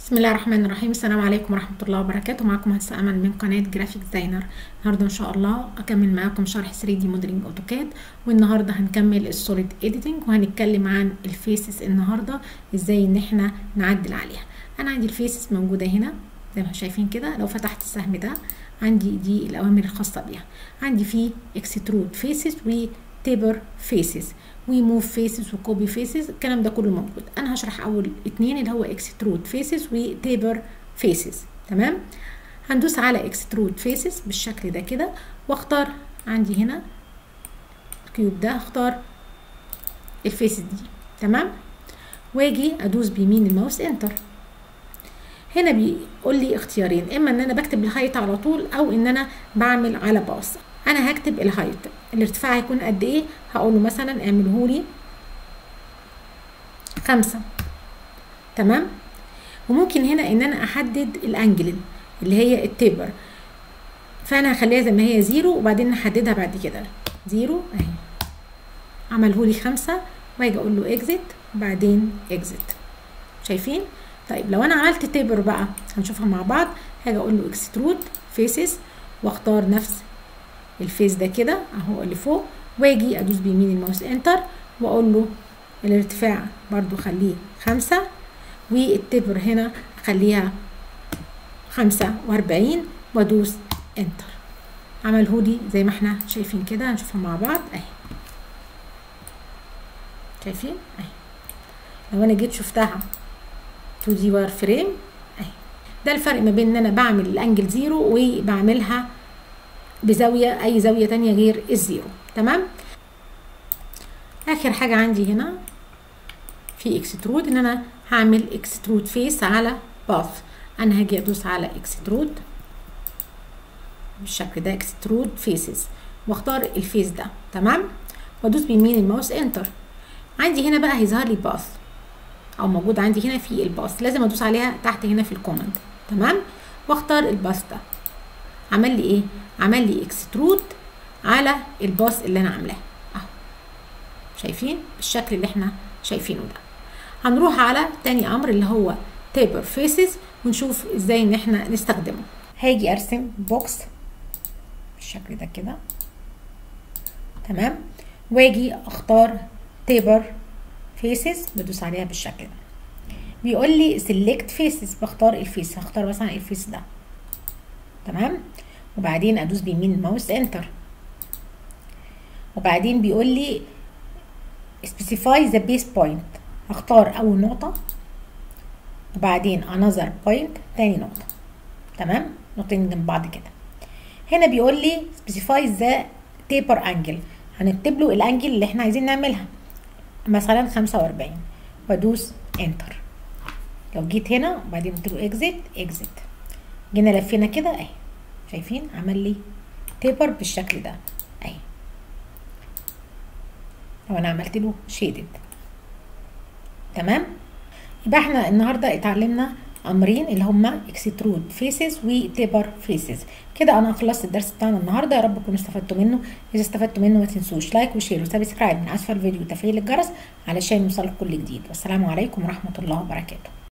بسم الله الرحمن الرحيم السلام عليكم ورحمة الله وبركاته معكم هسه أمل من قناة جرافيك ديزاينر النهاردة إن شاء الله أكمل معاكم شرح 3 دي موديلنج أوتوكاد والنهاردة هنكمل السوليد إيديتنج وهنتكلم عن الفيسز النهاردة إزاي إن إحنا نعدل عليها أنا عندي الفيسز موجودة هنا زي ما شايفين كده لو فتحت السهم ده عندي دي الأوامر الخاصة بيها عندي فيه اكسترود فيسز وتيبر فيسز وموف فيسز وكوبي فيسز الكلام ده كله موجود انا هشرح اول اتنين اللي هو اكسترود فيسز وتيبر فيسز تمام هندوس على اكسترود فيسز بالشكل ده كده واختار عندي هنا الكيوب ده اختار الفيسز دي تمام واجي ادوس بيمين الماوس انتر هنا بيقول لي اختيارين اما ان انا بكتب الهايت على طول او ان انا بعمل على باص انا هكتب الهايت الارتفاع هيكون قد ايه هقول له مثلا اعمله لي خمسة تمام وممكن هنا ان انا احدد الانجل اللي هي التيبر فانا هخليها زي ما هي زيرو وبعدين نحددها بعد كده زيرو اهي عمله لي خمسة واجي اقول له اكزit وبعدين اكزit شايفين طيب لو انا عملت تيبر بقى هنشوفها مع بعض هاجي اقول له اكسترود فيسز واختار نفس الفيس ده كده اهو اللي فوق واجي ادوس بيمين الماوس انتر واقول له الارتفاع برضو خليه خمسة والتبر هنا خليها خمسة واربعين وادوس انتر عمله لي زي ما احنا شايفين كده هنشوفها مع بعض اهي شايفين اهي لو انا جيت شفتها 2 دي وار فريم اهي ده الفرق ما بين ان انا بعمل الانجل زيرو وبعملها بزاوية أي زاوية تانية غير الزيرو تمام آخر حاجة عندي هنا في اكسترود إن أنا هعمل اكسترود فيس على باث أنا هاجي أدوس على اكسترود بالشكل ده اكسترود فيسز واختار الفيس ده تمام وادوس بيمين الماوس انتر عندي هنا بقى هيظهر لي باث او موجود عندي هنا في الباث لازم ادوس عليها تحت هنا في الكوماند تمام واختار الباث ده عمل لي ايه عمل لي اكسترود على الباص اللي انا عاملاه اهو شايفين بالشكل اللي احنا شايفينه ده هنروح على تاني امر اللي هو تيبر فيسز ونشوف ازاي ان احنا نستخدمه هاجي ارسم بوكس بالشكل ده كده تمام واجي اختار تيبر فيسز بدوس عليها بالشكل ده بيقول لي سيلكت فيسز بختار الفيس هختار مثلا الفيس ده تمام وبعدين ادوس بيمين الماوس انتر وبعدين بيقول لي specify the base point اختار اول نقطة وبعدين another point تاني نقطة تمام نقطتين جنب بعض كده هنا بيقول لي specify the taper angle هنكتب له الانجل اللي احنا عايزين نعملها مثلا خمسة واربعين وادوس انتر لو جيت هنا وبعدين قلت له exit exit جينا لفينا كده اهي شايفين عمل لي تيبر بالشكل ده اهي لو انا عملت له شيدد تمام يبقى احنا النهارده اتعلمنا امرين اللي هما اكسترود فيسز وتيبر فيسز كده انا خلصت الدرس بتاعنا النهارده يا رب تكونوا استفدتوا منه اذا استفدتوا منه ما تنسوش لايك وشير وسبسكرايب من اسفل الفيديو وتفعيل الجرس علشان يوصلك كل جديد والسلام عليكم ورحمه الله وبركاته